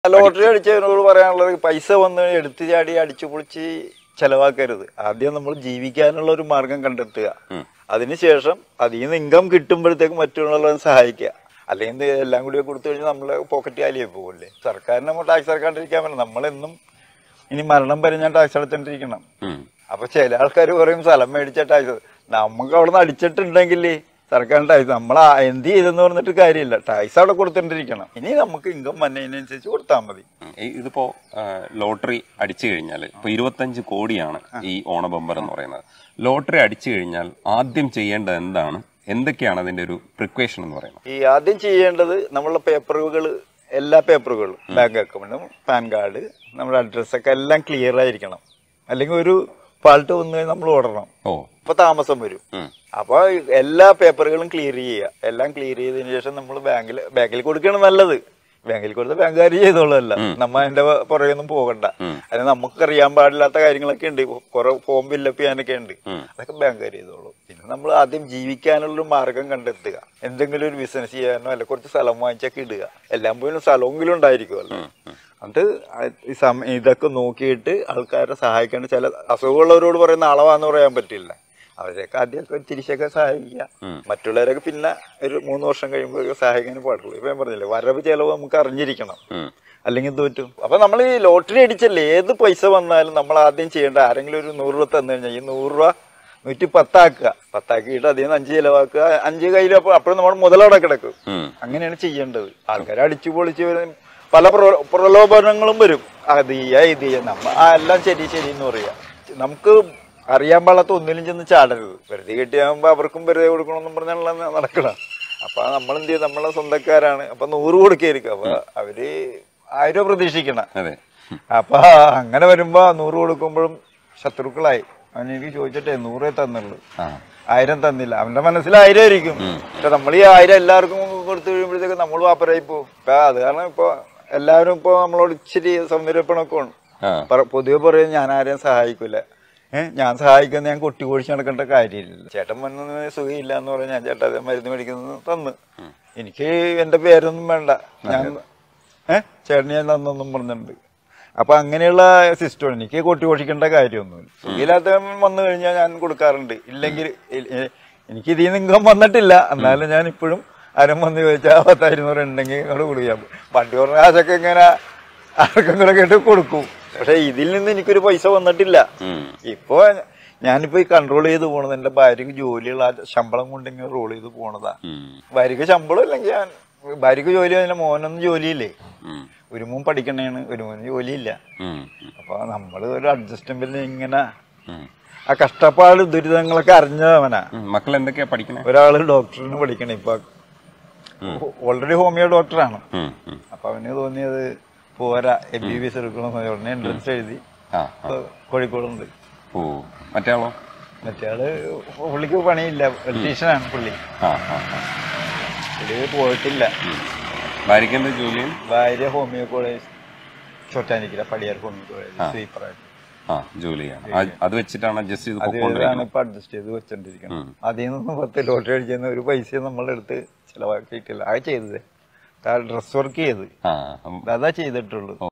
Lottery അടിച്ചവരോട് പറയാനുള്ളത് പൈസ വന്ന് എടുത്തു ചാടി അടിച്ചു പൊളിച്ച് ചെലവാക്കരുത് ആദ്യം നമ്മൾ ജീവിക്കാനുള്ള ഒരു മാർഗം കണ്ടെത്തുക അതിനുശേഷം അതിൽ നിന്ന് ഇൻകം കിട്ടുമ്പോഴത്തേക്ക് മറ്റുള്ളവരെ സഹായിക്കുക അല്ലെങ്കിൽ ഇത് എല്ലാം കൂടി കൊടുത്തു കഴിഞ്ഞാൽ നമ്മളെ പോക്കറ്റ് കാലിയായി പോകില്ലേ സർക്കാരിന് നമ്മൾ ടാക്സ് അടക്കാണ്ടിരിക്കാൻ പറ്റില്ല നമ്മളെന്നും ഇനി മരണം വരെ ഞാൻ ടാക്സ് അടച്ചോണ്ടിരിക്കണം ഉം. അപ്പൊ ചില ആൾക്കാർ പറയും സ്ഥലം മേടിച്ച ടാക്സ് നമുക്ക് അവിടെ നിന്ന് അടിച്ചിട്ടുണ്ടെങ്കിൽ സർക്കാർ ടാക്സ് നമ്മൾ എന്ത് ചെയ്തെന്ന് പറഞ്ഞിട്ട് കാര്യമില്ല ടാക്സ് അവിടെ കൊടുത്തോണ്ടിരിക്കണം ഇനി നമുക്ക് ഇൻകം വന്നതിനനുസരിച്ച് കൊടുത്താൽ മതി ഉം. ഈ- ഇതിപ്പോ ആ, ലോട്ടറി അടിച്ചു കഴിഞ്ഞാൽ ഇപ്പൊ ഇരുപത്തഞ്ച് കോടിയാണ് ഈ ഓണ ബമ്പർ എന്ന് പറയുന്നത് ലോട്ടറി അടിച്ചു കഴിഞ്ഞാൽ ആദ്യം ചെയ്യേണ്ടത് എന്താണ് എന്തൊക്കെയാണ് അതിന്റെ ഒരു പ്രിക്വേഷൻ എന്ന് പറയുന്നത് ഈ ആദ്യം ചെയ്യേണ്ടത് നമ്മളുടെ പേപ്പറുകൾ എല്ലാ പേപ്പറുകളും ബാങ്ക് അക്കൗണ്ടും പാൻ കാർഡ് നമ്മുടെ അഡ്രസ്സൊക്കെ എല്ലാം ക്ലിയർ ആയിരിക്കണം അല്ലെങ്കിൽ ഒരു ഫാൾട്ട് വന്നു കഴിഞ്ഞാൽ നമ്മൾ ഓടണം ഓ അപ്പൊ താമസം വരും ഉം. അപ്പൊ എല്ലാ പേപ്പറുകളും ക്ലിയർ ചെയ്യുക എല്ലാം ക്ലിയർ ചെയ്തതിനു ശേഷം നമ്മൾ ബാങ്കിൽ ബാങ്കിൽ കൊടുക്കുകയാണ് നല്ലത് ബാങ്കിൽ കൊടുത്ത ബാങ്കുകാർ ചെയ്തോളല്ല നമ്മ അതിന്റെ പുറകെയൊന്നും പോകണ്ട അതിന് നമുക്ക് അറിയാൻ പാടില്ലാത്ത കാര്യങ്ങളൊക്കെ ഉണ്ട് കുറെ ഫോം ഫില്ലപ്പ് ചെയ്യാനൊക്കെ ഉണ്ട് അതൊക്കെ ബാങ്കുകാർ ചെയ്തോളൂ പിന്നെ നമ്മൾ ആദ്യം ജീവിക്കാനുള്ള ഒരു മാർഗം കണ്ടെത്തുക എന്തെങ്കിലും ഒരു ബിസിനസ് ചെയ്യാനോ അല്ല കുറച്ച് സ്ഥലം വാങ്ങിച്ചൊക്കെ ഇടുക എല്ലാം പോലും സ്ഥലമെങ്കിലും ഉണ്ടായിരിക്കുമല്ലോ എന്നിട്ട് ഈ സമ ഇതൊക്കെ നോക്കിയിട്ട് ആൾക്കാരെ സഹായിക്കേണ്ട ചില അസുഖമുള്ളവരോട് പറയുന്ന അളവാന്ന് പറയാൻ പറ്റില്ല അവരെയൊക്കെ ആദ്യമൊക്കെ തിരിച്ചൊക്കെ സഹായിക്കുക മറ്റുള്ളവരൊക്കെ പിന്നെ ഒരു മൂന്ന് വർഷം കഴിയുമ്പോൾ സഹായിക്കാൻ പാടുള്ളൂ ഇപ്പൊ ഞാൻ പറഞ്ഞില്ലേ വരവ് ചെലവ് നമുക്ക് അറിഞ്ഞിരിക്കണം ഉം. അല്ലെങ്കിൽ തോറ്റും അപ്പൊ നമ്മൾ ഈ ലോട്ടറി അടിച്ചല്ലേ ഏത് പൈസ വന്നാലും നമ്മൾ ആദ്യം ചെയ്യേണ്ട ആരെങ്കിലും ഒരു നൂറ് രൂപ തന്നു കഴിഞ്ഞാൽ ഈ നൂറ് രൂപ നൂറ്റി പത്താക്കുക പത്താക്കിയിട്ട് അതിൽ നിന്ന് അഞ്ച് ചിലവാക്കുക അഞ്ച് കയ്യിൽ അപ്പോൾ അപ്പോഴും നമ്മൾ മുതലവിടെ കിടക്കും ഉം. അങ്ങനെയാണ് ചെയ്യേണ്ടത് ആൾക്കാർ അടിച്ചു പൊളിച്ച് വരും പല പ്രോ- പ്രലോഭനങ്ങളും വരും അത് ചെയ്യാ ഇത് ചെയ്യാ നമ്മ ആ എല്ലാം ശരി ശരി എന്ന് പറയാ നമുക്ക് അറിയാൻ പാടാത്ത ഒന്നിലും ചെന്ന് ചാടരുത് വെറുതെ കിട്ടിയാകുമ്പോ അവർക്കും വെറുതെ കൊടുക്കണമെന്നും പറഞ്ഞാണല്ലോ നടക്കണം അപ്പൊ നമ്മൾ എന്ത് ചെയ്യും നമ്മളെ സ്വന്തക്കാരാണ് അപ്പൊ നൂറ് കൊടുക്കായിരിക്കും അപ്പൊ അവര് ആയിരം പ്രതീക്ഷിക്കണം അതെ അപ്പൊ അങ്ങനെ വരുമ്പോ നൂറ് കൊടുക്കുമ്പോഴും ശത്രുക്കളായി അവൻ എനിക്ക് ചോദിച്ചിട്ടേ നൂറേ തന്നുള്ളൂ ആ ആയിരം തന്നില്ല അവന്റെ മനസ്സിൽ ആയിരം ആയിരിക്കും പക്ഷെ നമ്മൾ ഈ ആയിരം എല്ലാവർക്കും കൊടുത്തു കഴിയുമ്പോഴത്തേക്ക് നമ്മൾ വാപ്പരായി പോകും ഇപ്പൊ അത് കാരണം ഇപ്പൊ എല്ലാവരും ഇപ്പൊ നമ്മളോട് ഇച്ചിരി സൗന്ദര്യപ്പണൊക്കെ ഉണ്ട് ആ പറ- പൊതുവെ പറയും ഞാൻ ആരെയും സഹായിക്കൂല ഏഹ് ഞാൻ സഹായിക്കുന്ന ഞാൻ കൊട്ടി കോഴിച്ച് നടക്കേണ്ട കാര്യമില്ല ചേട്ടൻ വന്നത് സുഖമില്ല എന്ന് പറഞ്ഞാൽ ഞാൻ ചേട്ടാ അത് മരുന്ന് മേടിക്കുന്നത് തന്ന് എനിക്ക് എന്റെ പേരൊന്നും വേണ്ട ഞാൻ ഏഹ് ചേട്ടന് ഞാൻ തന്നൊന്നും പറഞ്ഞിട്ടുണ്ട് അപ്പൊ അങ്ങനെയുള്ള സിസ്റ്റം എനിക്ക് കൊട്ടി കോഴിക്കേണ്ട കാര്യമൊന്നുമില്ല സുഖമില്ലാത്തവൻ വന്നു കഴിഞ്ഞാൽ ഞാൻ കൊടുക്കാറുണ്ട് ഇല്ലെങ്കിൽ ഇ- എ- എനിക്ക് ഇതിൽ നിന്ന് ഇൻകം വന്നിട്ടില്ല എന്നാലും ഞാൻ ഇപ്പോഴും ആരും വന്ന് ചോദിച്ചാൽ പത്തായിരം രൂപ ഉണ്ടെങ്കിൽ ഇങ്ങോട്ട് കൊടുക്കാം വണ്ടി പറഞ്ഞ കാശൊക്കെ ഇങ്ങനെ ആർക്കും കൂടെ കേട്ട് കൊടുക്കും പക്ഷെ ഇതിൽ നിന്ന് എനിക്കൊരു പൈസ വന്നിട്ടില്ല ഉം. ഇപ്പൊ ഞാനിപ്പോ ഈ കൺട്രോൾ ചെയ്ത് പോണത് എന്റെ ഭാര്യക്ക് ജോലിയുള്ള ആ ശമ്പളം കൊണ്ട് ഇങ്ങനെ റോൾ ചെയ്ത് പോണതാ ഉം. ഭാര്യക്ക് ശമ്പളം ഇല്ലെങ്കിൽ ഞാൻ ഭാര്യക്ക് ജോലി അതിന്റെ മോനൊന്നും ജോലിയില്ലേ ഉം. ഒരു മോൻ പഠിക്കണേണ് ഒരു മോന് ജോലിയില്ല ഉം. അപ്പൊ നമ്മള് ഒരു അഡ്ജസ്റ്റ്മെന്റിൽ ഇങ്ങനെ ഉം. ആ കഷ്ടപ്പാട് ദുരിതങ്ങളൊക്കെ അറിഞ്ഞവനാ ഉം. മക്കൾ എന്തൊക്കെയാ പഠിക്കണേ ഒരാള് ഡോക്ടറിന് പഠിക്കണേ ഇപ്പൊ ഓൾറെഡി ഹോമിയോ ഡോക്ടറാണ് ഉം. ഉം. അപ്പൊ അവന് തോന്നിയത് പോരാ എം ബി ബി എസ് എടുക്കണം ഉടനെ എൻട്രൻസ് എഴുതി ആ ആ. ഇപ്പൊ കോഴിക്കോടുണ്ട് ഓ മറ്റേ ആളോ മറ്റേ ആള് പുള്ളിക്ക് പണിയില്ല ഇലക്ട്രീഷ്യനാണ് പുള്ളി ആ ആ ആ. പുള്ളി പോയിട്ടില്ല ഉം. ഭാര്യയ്ക്ക് എന്താ ജോലിയും ഭാര്യ homeo college Chottanikkara Padiyar homeo college സ്വീപ്പറായിട്ട് ആ ജോലി ചെയ്യണം അത് അത് വെച്ചിട്ടാണ് അഡ്ജസ്റ്റ് ചെയ്ത് അത് പൊക്കോണ്ടിരിക്കുന്നത് ഇപ്പൊ അഡ്ജസ്റ്റ് ചെയ്ത് വെച്ചോണ്ടിരിക്കണം അതിൽ നിന്നും പത്ത് ലോട്ടറി അടിച്ചെന്ന് ഒരു പൈസ നമ്മളുടെ അടുത്ത് ചെലവാക്കിയിട്ടില്ല അത് ചെയ്തത് ഡ്രസ് വർക്ക് ചെയ്ത് ആ ഉം. അതാ ചെയ്തിട്ടുള്ളൂ ഓ